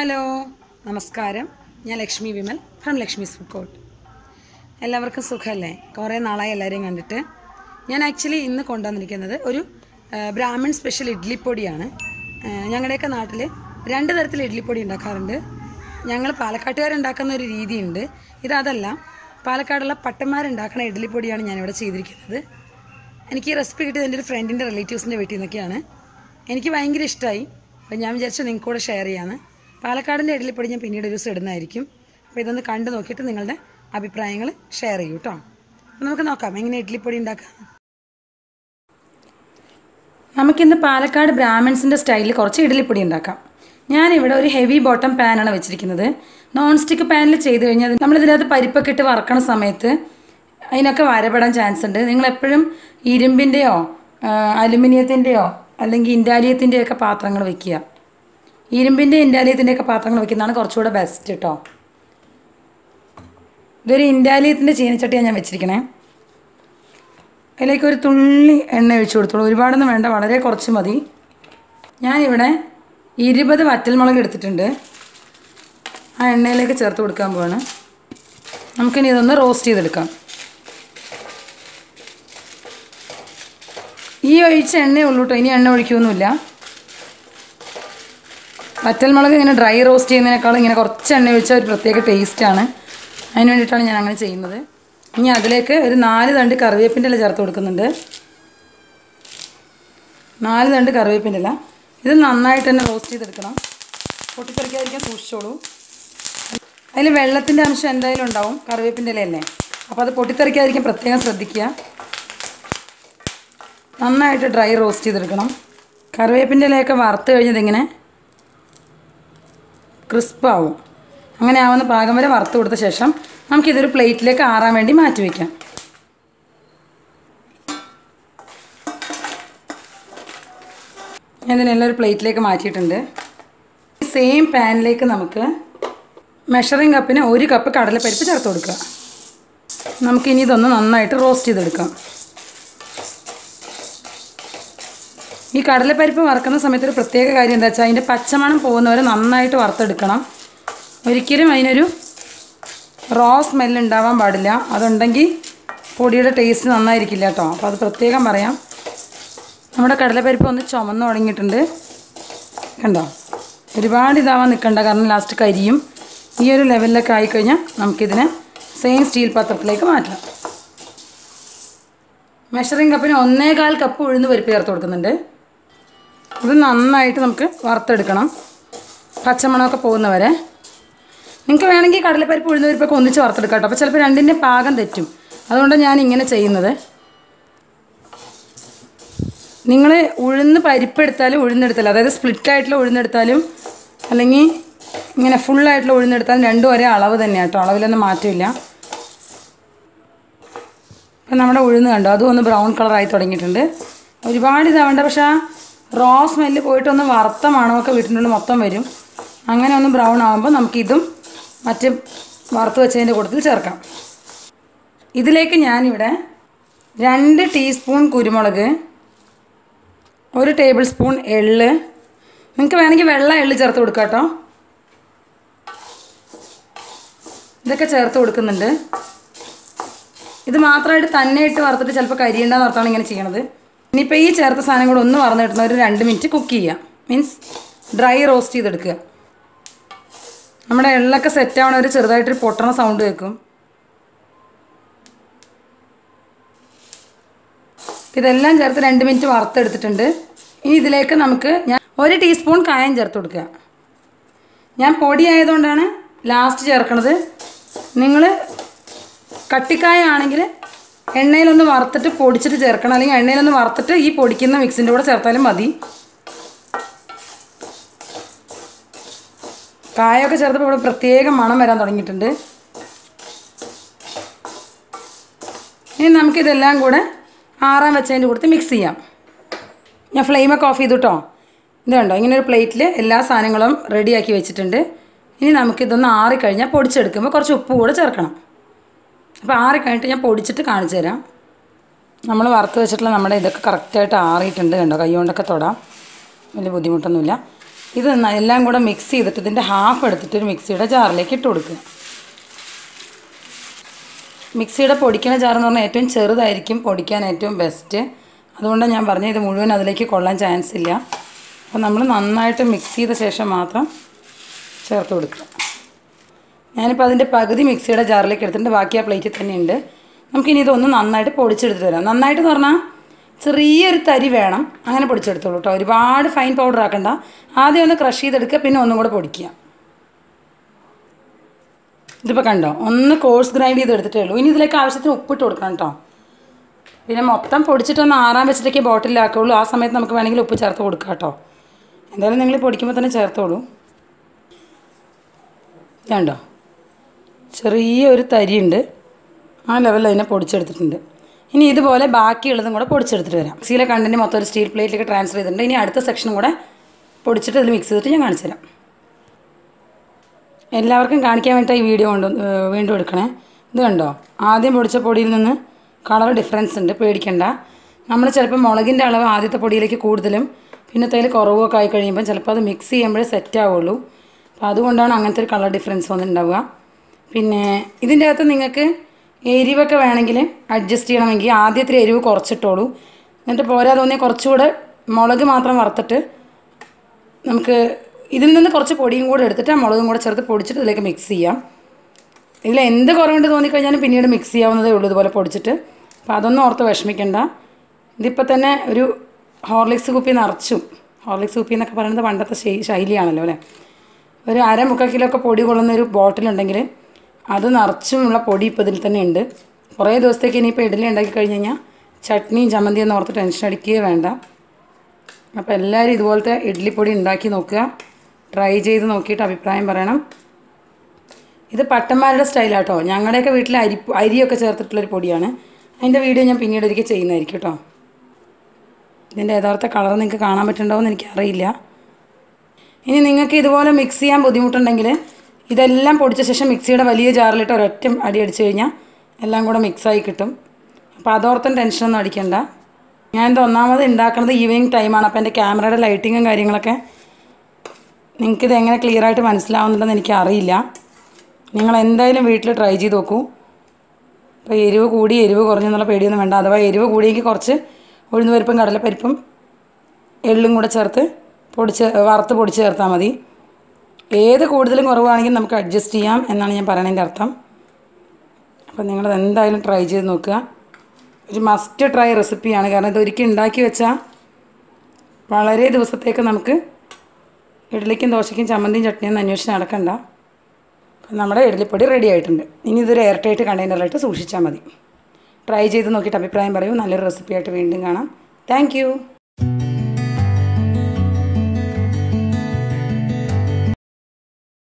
hello നമസ്കാരം ഞാൻ Lakshmi Vimal from Lakshmi's food court എല്ലാവർക്കും സുഖമല്ലേ കുറേ നാളായി എല്ലാവരെയും കണ്ടിട്ട് ഞാൻ ആക്ച്വലി ഇന്ന് കൊണ്ടുവന്നിരിക്കുന്നത് ഒരു ആ, ബ്രാഹ്മിൺ സ്പെഷ്യൽ ഇഡ്ഡലിപ്പൊടിയാണ് ആ, ഞങ്ങളുടെയൊക്കെ നാട്ടിൽ രണ്ട് തരത്തിൽ ഇഡ്ഡലിപ്പൊടി ഉണ്ടാക്കാറുണ്ട് ഞങ്ങൾ പാലക്കാട്ടുകാരുണ്ടാക്കുന്ന ഒരു രീതിയുണ്ട് ഇതതല്ല പാലക്കാടുള്ള പട്ടന്മാരുണ്ടാക്കുന്ന ഇഡ്ഡലിപ്പൊടിയാണ് ഞാനിവിടെ ചെയ്തിരിക്കുന്നത് എനിക്ക് ഈ റെസിപ്പി കിട്ടിയത് എൻ്റെ ഒരു ഫ്രണ്ടിൻ്റെ റിലേറ്റീവ്സിൻ്റെ വീട്ടിൽ നിന്നൊക്കെയാണ് എനിക്ക് ഭയങ്കര ഇഷ്ടമായി അപ്പോൾ ഞാൻ വിചാരിച്ചു നിങ്ങൾക്ക് കൂടെ ഷെയർ ചെയ്യാമെന്ന് പാലക്കാടിൻ്റെ ഇഡലിപ്പൊടി ഞാൻ പിന്നീട് ഒരു ദിവസം ഇടുന്നതായിരിക്കും അപ്പോൾ ഇതൊന്ന് കണ്ടു നോക്കിയിട്ട് നിങ്ങളുടെ അഭിപ്രായങ്ങൾ ഷെയർ ചെയ്യൂ കേട്ടോ അപ്പോൾ നമുക്ക് നോക്കാം എങ്ങനെ ഇഡ്ഡലിപ്പൊടി ഉണ്ടാക്കാം നമുക്കിന്ന് പാലക്കാട് ബ്രാഹ്മിൺസിൻ്റെ സ്റ്റൈലിൽ കുറച്ച് ഇഡ്ഡലിപ്പൊടി ഉണ്ടാക്കാം ഞാനിവിടെ ഒരു ഹെവി ബോട്ടം പാനാണ് വെച്ചിരിക്കുന്നത് നോൺ സ്റ്റിക്ക് പാനിൽ ചെയ്ത് കഴിഞ്ഞാൽ നമ്മളിതിനകത്ത് പരിപ്പൊക്കെ ഇട്ട് വറക്കണ സമയത്ത് അതിനൊക്കെ വരപ്പെടാൻ ചാൻസ് ഉണ്ട് നിങ്ങളെപ്പോഴും ഇരുമ്പിൻ്റെയോ അലുമിനിയത്തിൻ്റെയോ അല്ലെങ്കിൽ ഇൻഡാലിയത്തിൻ്റെയോ ഒക്കെ പാത്രങ്ങൾ വെക്കുക ഇരുമ്പിൻ്റെ ഇൻഡാലിയത്തിൻ്റെ ഒക്കെ പാത്രങ്ങൾ വെക്കുന്നതാണ് കുറച്ചുകൂടെ ബെസ്റ്റ് കേട്ടോ ഇതൊരു ഇൻഡാലിയത്തിൻ്റെ ചീനച്ചട്ടിയാണ് ഞാൻ വെച്ചിരിക്കണേ അതിലേക്ക് ഒരു തുള്ളി എണ്ണ ഒഴിച്ചു കൊടുത്തോളൂ ഒരുപാടൊന്നും വേണ്ട വളരെ കുറച്ച് മതി ഞാനിവിടെ ഇരുപത് വറ്റൽമുളക് എടുത്തിട്ടുണ്ട് ആ എണ്ണയിലേക്ക് ചേർത്ത് കൊടുക്കാൻ പോവാണ് നമുക്കിനി ഇതൊന്ന് റോസ്റ്റ് ചെയ്തെടുക്കാം ഈ ഒഴിച്ച എണ്ണയേ ഉള്ളൂ കേട്ടോ ഇനി എണ്ണ ഒഴിക്കുകയൊന്നുമില്ല വറ്റൽമുളക് ഇങ്ങനെ ഡ്രൈ റോസ്റ്റ് ചെയ്യുന്നതിനേക്കാളും ഇങ്ങനെ കുറച്ച് എണ്ണ ഒഴിച്ചാൽ ഒരു പ്രത്യേക ടേസ്റ്റാണ് അതിന് വേണ്ടിയിട്ടാണ് ഞാൻ അങ്ങനെ ചെയ്യുന്നത് ഇനി അതിലേക്ക് ഒരു നാല് തണ്ട് കറിവേപ്പിൻ്റെ ഇല ചേർത്ത് കൊടുക്കുന്നുണ്ട് നാല് തണ്ട് കറിവേപ്പിൻ്റെ ഇല ഇത് നന്നായിട്ട് തന്നെ റോസ്റ്റ് ചെയ്തെടുക്കണം പൊട്ടിത്തെറിക്കാതിരിക്കാൻ സൂക്ഷിച്ചോളൂ അതിൽ വെള്ളത്തിൻ്റെ അംശം എന്തായാലും ഉണ്ടാവും കറിവേപ്പിൻ്റെ ഇലയല്ലേ അപ്പോൾ അത് പൊട്ടിത്തെറിക്കാതിരിക്കാൻ പ്രത്യേകം ശ്രദ്ധിക്കുക നന്നായിട്ട് ഡ്രൈ റോസ്റ്റ് ചെയ്തെടുക്കണം കറിവേപ്പിൻ്റെ ഇലയൊക്കെ വറുത്ത് കഴിഞ്ഞത് ഇങ്ങനെ ക്രിസ്പാവും അങ്ങനെ ആവുന്ന പാകം വരെ വറുത്ത് കൊടുത്ത ശേഷം നമുക്കിതൊരു പ്ലേറ്റിലേക്ക് ആറാൻ വേണ്ടി മാറ്റി വയ്ക്കാം ഞാൻ ഇതിനെല്ലാം ഒരു പ്ലേറ്റിലേക്ക് മാറ്റിയിട്ടുണ്ട് സെയിം പാനിലേക്ക് നമുക്ക് മെഷറിംഗ് കപ്പിന് ഒരു കപ്പ് കടലപ്പരിപ്പ് ചേർത്ത് കൊടുക്കുക നമുക്കിനി ഇതൊന്ന് നന്നായിട്ട് റോസ്റ്റ് ചെയ്തെടുക്കാം ഈ കടലപ്പരിപ്പ് വറക്കുന്ന സമയത്ത് ഒരു പ്രത്യേക കാര്യം എന്താ വെച്ചാൽ അതിൻ്റെ പച്ചമണം പോകുന്നവരെ നന്നായിട്ട് വറുത്തെടുക്കണം ഒരിക്കലും അതിനൊരു റോ സ്മെല്ല് ഉണ്ടാവാൻ പാടില്ല അതുണ്ടെങ്കിൽ പൊടിയുടെ ടേസ്റ്റ് നന്നായിരിക്കില്ല കേട്ടോ അപ്പോൾ അത് പ്രത്യേകം പറയാം നമ്മുടെ കടലപ്പരിപ്പ് ഒന്ന് ചുമന്ന് തുടങ്ങിയിട്ടുണ്ട് കണ്ടോ ഒരുപാട് ഇതാവാൻ നിൽക്കണ്ട കാരണം ലാസ്റ്റ് കരിയും ഈ ഒരു ലെവലിലൊക്കെ ആയിക്കഴിഞ്ഞാൽ നമുക്കിതിനെ സെയിം സ്റ്റീൽ പാത്രത്തിലേക്ക് മാറ്റാം മെഷറിംഗ് കപ്പിന് ഒന്നേകാൽ കപ്പ് ഉഴുന്ന് പരിപ്പ് ചേർത്ത് കൊടുക്കുന്നുണ്ട് ഇത് നന്നായിട്ട് നമുക്ക് വറുത്തെടുക്കണം പച്ചമണമൊക്കെ പോകുന്നവരെ നിങ്ങൾക്ക് വേണമെങ്കിൽ കടലപ്പരിപ്പ് ഉഴുന്ന പരിപ്പൊക്കെ ഒന്നിച്ച് വറുത്തെടുക്കാം കേട്ടോ അപ്പോൾ ചിലപ്പോൾ രണ്ടിൻ്റെ പാകം തെറ്റും അതുകൊണ്ടാണ് ഞാൻ ഇങ്ങനെ ചെയ്യുന്നത് നിങ്ങൾ ഉഴുന്ന് പരിപ്പെടുത്താലും ഉഴുന്നെടുത്താലും അതായത് സ്പ്ലിറ്റ് ആയിട്ടുള്ള ഉഴുന്നെടുത്താലും അല്ലെങ്കിൽ ഇങ്ങനെ ഫുള്ളായിട്ടുള്ള ഉഴുന്നെടുത്താലും രണ്ടും ഒരേ അളവ് തന്നെയാണ് കേട്ടോ അളവിലൊന്നും മാറ്റമില്ല ഇപ്പം നമ്മുടെ ഉഴുന്ന് കണ്ടോ അതും ഒന്ന് ബ്രൗൺ കളറായി തുടങ്ങിയിട്ടുണ്ട് ഒരുപാട് ഇതാവേണ്ട പക്ഷേ ആ റോ സ്മെല്ല് പോയിട്ടൊന്ന് വറുത്ത മണമൊക്കെ വീട്ടിനുള്ളിൽ മൊത്തം വരും അങ്ങനെ ഒന്ന് ബ്രൗൺ ആകുമ്പോൾ നമുക്കിതും മറ്റ് വറുത്ത് വെച്ചതിൻ്റെ കൂട്ടത്തിൽ ചേർക്കാം ഇതിലേക്ക് ഞാനിവിടെ രണ്ട് ടീസ്പൂൺ കുരുമുളക് ഒരു ടേബിൾ സ്പൂൺ എള്ള് നിങ്ങൾക്ക് വേണമെങ്കിൽ വെള്ള എള്ള് ചേർത്ത് കൊടുക്കാം കേട്ടോ ഇതൊക്കെ ചേർത്ത് കൊടുക്കുന്നുണ്ട് ഇത് മാത്രമായിട്ട് തന്നെ ഇട്ട് വറുത്തിട്ട് ചിലപ്പോൾ കരിയണ്ടെന്ന് ഓർത്താണ് ഇങ്ങനെ ചെയ്യണത് ഇനിയിപ്പോൾ ഈ ചേർത്ത സാധനം കൂടെ ഒന്ന് വറന്ന് കിട്ടുന്ന ഒരു രണ്ട് മിനിറ്റ് കുക്ക് ചെയ്യുക മീൻസ് ഡ്രൈ റോസ്റ്റ് ചെയ്തെടുക്കുക നമ്മുടെ എള്ളൊക്കെ സെറ്റ് ആവണ ഒരു ചെറുതായിട്ടൊരു പൊട്ടണ സൗണ്ട് കേൾക്കും ഇതെല്ലാം ചേർത്ത് രണ്ട് മിനിറ്റ് വറുത്തെടുത്തിട്ടുണ്ട് ഇനി ഇതിലേക്ക് നമുക്ക് ഞാൻ ഒരു ടീസ്പൂൺ കായം ചേർത്ത് കൊടുക്കുക ഞാൻ പൊടി ആയതുകൊണ്ടാണ് ലാസ്റ്റ് ചേർക്കണത് നിങ്ങൾ കട്ടിക്കായ ആണെങ്കിൽ എണ്ണയിലൊന്ന് വറുത്തിട്ട് പൊടിച്ചിട്ട് ചേർക്കണം അല്ലെങ്കിൽ എണ്ണയിലൊന്ന് വറുത്തിട്ട് ഈ പൊടിക്കുന്ന മിക്സിൻ്റെ കൂടെ ചേർത്താലും മതി കായൊക്കെ ചേർത്തപ്പോൾ ഇവിടെ പ്രത്യേകം മണം വരാൻ തുടങ്ങിയിട്ടുണ്ട് ഇനി നമുക്കിതെല്ലാം കൂടെ ആറാൻ വെച്ചതിൻ്റെ കൂടത്ത് മിക്സ് ചെയ്യാം ഞാൻ ഫ്ലെയിമൊക്കെ ഓഫ് ചെയ്തു കേട്ടോ ഇത് കണ്ടോ ഇങ്ങനെ ഒരു പ്ലേറ്റിൽ എല്ലാ സാധനങ്ങളും റെഡിയാക്കി വെച്ചിട്ടുണ്ട് ഇനി നമുക്കിതൊന്ന് ആറിക്കഴിഞ്ഞാൽ പൊടിച്ചെടുക്കുമ്പോൾ കുറച്ച് ഉപ്പ് കൂടെ ചേർക്കണം അപ്പോൾ ആറി കഴിഞ്ഞിട്ട് ഞാൻ പൊടിച്ചിട്ട് കാണിച്ചു തരാം നമ്മൾ വറുത്ത് വെച്ചിട്ടുള്ള നമ്മുടെ ഇതൊക്കെ കറക്റ്റായിട്ട് ആറിയിട്ടുണ്ട് കണ്ടോ കൈ കൊണ്ടൊക്കെ തൊടാം വലിയ ബുദ്ധിമുട്ടൊന്നുമില്ല ഇത് ന- എല്ലാം കൂടെ മിക്സ് ചെയ്തിട്ട് ഇതിൻ്റെ ഹാഫ് എടുത്തിട്ട് ഒരു മിക്സിയുടെ ജാറിലേക്ക് ഇട്ട് കൊടുക്കുക മിക്സിയുടെ പൊടിക്കണ ജാർ എന്ന് പറഞ്ഞാൽ ഏറ്റവും ചെറുതായിരിക്കും പൊടിക്കാൻ ഏറ്റവും ബെസ്റ്റ് അതുകൊണ്ടാണ് ഞാൻ പറഞ്ഞത് ഇത് മുഴുവൻ അതിലേക്ക് കൊള്ളാൻ ചാൻസ് ഇല്ല അപ്പോൾ നമ്മൾ നന്നായിട്ട് മിക്സ് ചെയ്ത ശേഷം മാത്രം ചേർത്ത് കൊടുക്കുക ഞാനിപ്പോൾ അതിൻ്റെ പകുതി മിക്സിയുടെ ജാറിലേക്ക് എടുത്തിട്ട് ബാക്കി ആ പ്ലേറ്റിൽ തന്നെ ഉണ്ട് നമുക്കിനി ഇതൊന്ന് നന്നായിട്ട് പൊടിച്ചെടുത്ത് തരാം നന്നായിട്ട് എന്ന് പറഞ്ഞാൽ ചെറിയൊരു തരി വേണം അങ്ങനെ പൊടിച്ചെടുത്തോളൂ കേട്ടോ ഒരുപാട് ഫൈൻ പൗഡർ ആക്കണ്ട ആദ്യം ഒന്ന് ക്രഷ് ചെയ്തെടുക്കുക പിന്നെ ഒന്നും കൂടെ പൊടിക്കുക ഇതിപ്പോൾ കണ്ടോ ഒന്ന് കോഴ്സ് ഗ്രൈൻഡ് ചെയ്ത് എടുത്തിട്ടേ ഉള്ളൂ ഇനി ഇതിലേക്ക് ആവശ്യത്തിന് ഉപ്പിട്ട് കൊടുക്കണം കേട്ടോ പിന്നെ മൊത്തം പൊടിച്ചിട്ട് ഒന്ന് ആറാൻ വെച്ചിട്ടൊക്കെ ബോട്ടിലാക്കുള്ളൂ ആ സമയത്ത് നമുക്ക് വേണമെങ്കിൽ ഉപ്പ് ചേർത്ത് കൊടുക്കാം കേട്ടോ എന്തായാലും നിങ്ങൾ പൊടിക്കുമ്പോൾ തന്നെ ചേർത്തോളൂ കണ്ടോ ചെറിയൊരു തരിയുണ്ട് ആ ലെവലിൽ അതിനെ പൊടിച്ചെടുത്തിട്ടുണ്ട് ഇനി ഇതുപോലെ ബാക്കിയുള്ളതും കൂടെ പൊടിച്ചെടുത്തിട്ട് വരാം മിക്സിയിലെ കണ്ടൻറ്റ് മൊത്തം ഒരു സ്റ്റീൽ പ്ലേറ്റിലേക്ക് ട്രാൻസ്ഫർ ചെയ്തിട്ടുണ്ട് ഇനി അടുത്ത സെക്ഷനും കൂടെ പൊടിച്ചിട്ട് ഇതിൽ മിക്സ് ചെയ്തിട്ട് ഞാൻ കാണിച്ചു തരാം എല്ലാവർക്കും കാണിക്കാൻ വേണ്ടിയിട്ട് ഈ വീഡിയോ കൊണ്ട് ഏഹ് വീണ്ടും എടുക്കണേ ഇത് കണ്ടോ ആദ്യം പൊടിച്ച പൊടിയിൽ നിന്ന് കളർ ഡിഫറൻസ് ഉണ്ട് പേടിക്കണ്ട നമ്മൾ ചിലപ്പോൾ മുളകിൻ്റെ അളവ് ആദ്യത്തെ പൊടിയിലേക്ക് കൂടുതലും പിന്നത്തേൽ കുറവൊക്കെ ആയി കഴിയുമ്പോൾ ചിലപ്പോൾ അത് മിക്സ് ചെയ്യുമ്പോഴേ സെറ്റ് ആവുള്ളൂ അപ്പോൾ അതുകൊണ്ടാണ് അങ്ങനത്തെ ഒരു കളർ ഡിഫറൻസ് വന്നിട്ടുണ്ടാവുക പിന്നെ ഇതിൻ്റെ അകത്ത് നിങ്ങൾക്ക് എരിവൊക്കെ വേണമെങ്കിൽ അഡ്ജസ്റ്റ് ചെയ്യണമെങ്കിൽ ആദ്യത്തെ എരിവ് കുറച്ചിട്ടോളൂ എന്നിട്ട് പോരാ തോന്നിയാൽ കുറച്ചുകൂടെ മുളക് മാത്രം വറുത്തിട്ട് നമുക്ക് ഇതിൽ നിന്ന് കുറച്ച് പൊടിയും കൂടെ എടുത്തിട്ട് ആ മുളകും കൂടെ ചേർത്ത് പൊടിച്ചിട്ട് ഇതിലേക്ക് മിക്സ് ചെയ്യാം ഇതിൽ എന്ത് കുറവുണ്ട് തോന്നിക്കഴിഞ്ഞാലും പിന്നീട് മിക്സ് ചെയ്യാവുന്നതേ ഉള്ളൂ ഇതുപോലെ പൊടിച്ചിട്ട് അപ്പോൾ അതൊന്നും ഓർത്ത് വിഷമിക്കണ്ട ഇതിപ്പോൾ തന്നെ ഒരു ഹോർലിക്സ് കുപ്പി നിറച്ചും ഹോർലിക്സ് കുപ്പി എന്നൊക്കെ പറയുന്നത് പണ്ടത്തെ ശൈ- ശൈലിയാണല്ലോ അല്ലേ ഒരു അര മുക്കാൽ കിലോ ഒക്കെ പൊടി കൊള്ളുന്ന ഒരു ബോട്ടിലുണ്ടെങ്കിൽ അത് നിറച്ചുമുള്ള പൊടി ഇപ്പോൾ ഇതിൽ തന്നെ ഉണ്ട് കുറേ ദിവസത്തേക്ക് ഇനിയിപ്പോൾ ഇഡ്ഡലി ഉണ്ടാക്കി കഴിഞ്ഞ് കഴിഞ്ഞാൽ ചട്നിയും ചമ്മന്തിയും എന്ന് ഓർത്ത് ടെൻഷൻ അടിക്കുകയേ വേണ്ട അപ്പോൾ എല്ലാവരും ഇതുപോലത്തെ ഇഡ്ഡലിപ്പൊടി ഉണ്ടാക്കി നോക്കുക ട്രൈ ചെയ്ത് നോക്കിയിട്ട് അഭിപ്രായം പറയണം ഇത് പട്ടന്മാരുടെ സ്റ്റൈലാട്ടോ ഞങ്ങളുടെയൊക്കെ വീട്ടിൽ അരി അരിയൊക്കെ ചേർത്തിട്ടുള്ളൊരു പൊടിയാണ് അതിൻ്റെ വീഡിയോ ഞാൻ പിന്നീട് ഒരിക്കൽ ചെയ്യുന്നതായിരിക്കും കേട്ടോ ഇതിൻ്റെ യഥാർത്ഥ കളർ നിങ്ങൾക്ക് കാണാൻ പറ്റുന്നുണ്ടോ എന്ന് എനിക്കറിയില്ല ഇനി നിങ്ങൾക്ക് ഇതുപോലെ മിക്സ് ചെയ്യാൻ ബുദ്ധിമുട്ടുണ്ടെങ്കിൽ ഇതെല്ലാം പൊടിച്ച ശേഷം മിക്സിയുടെ വലിയ ജാറിലിട്ട് ഒരൊറ്റ അടി അടിച്ചു കഴിഞ്ഞാൽ എല്ലാം കൂടെ മിക്സായി കിട്ടും അപ്പോൾ അതോർത്തും ടെൻഷനൊന്നും അടിക്കണ്ട ഞാൻ ഇത് ഒന്നാമത് ഉണ്ടാക്കുന്നത് ഈവനിങ് ടൈമാണ് അപ്പോൾ എൻ്റെ ക്യാമറയുടെ ലൈറ്റിങ്ങും കാര്യങ്ങളൊക്കെ നിങ്ങൾക്കിത് എങ്ങനെ ക്ലിയർ ആയിട്ട് മനസ്സിലാവുന്നുണ്ടെന്ന് എനിക്ക് അറിയില്ല നിങ്ങൾ എന്തായാലും വീട്ടിൽ ട്രൈ ചെയ്ത് നോക്കൂ ഇപ്പോൾ എരിവ് കൂടി എരിവ് കുറഞ്ഞെന്നുള്ള പേടിയൊന്നും വേണ്ട അഥവാ എരിവ് കൂടിയെങ്കിൽ കുറച്ച് ഉഴുന്നുപരിപ്പും കടലപ്പരിപ്പും എള്ളും കൂടെ ചേർത്ത് പൊടിച്ച് വറുത്ത് പൊടിച്ച് ചേർത്താൽ മതി ഏത് കൂടുതലും കുറവാണെങ്കിലും നമുക്ക് അഡ്ജസ്റ്റ് ചെയ്യാം എന്നാണ് ഞാൻ പറയണതിൻ്റെ അർത്ഥം അപ്പോൾ നിങ്ങളത് എന്തായാലും ട്രൈ ചെയ്ത് നോക്കുക ഒരു മസ്റ്റ് ട്രൈ റെസിപ്പിയാണ് കാരണം ഇത് ഒരിക്കൽ ഉണ്ടാക്കി വെച്ചാൽ വളരെ ദിവസത്തേക്ക് നമുക്ക് ഇഡ്ഡലിക്കും ദോശയ്ക്കും ചമ്മന്തിയും ചട്നിയൊന്നും അന്വേഷിച്ച് നടക്കണ്ട അപ്പം നമ്മുടെ ഇഡ്ഡലിപ്പൊടി റെഡി ആയിട്ടുണ്ട് ഇനി ഇതൊരു എയർ ടൈറ്റ് കണ്ടെയ്നറിലായിട്ട് സൂക്ഷിച്ചാൽ മതി ട്രൈ ചെയ്ത് നോക്കിയിട്ട് അഭിപ്രായം പറയൂ നല്ലൊരു റെസിപ്പിയായിട്ട് വീണ്ടും കാണാം താങ്ക്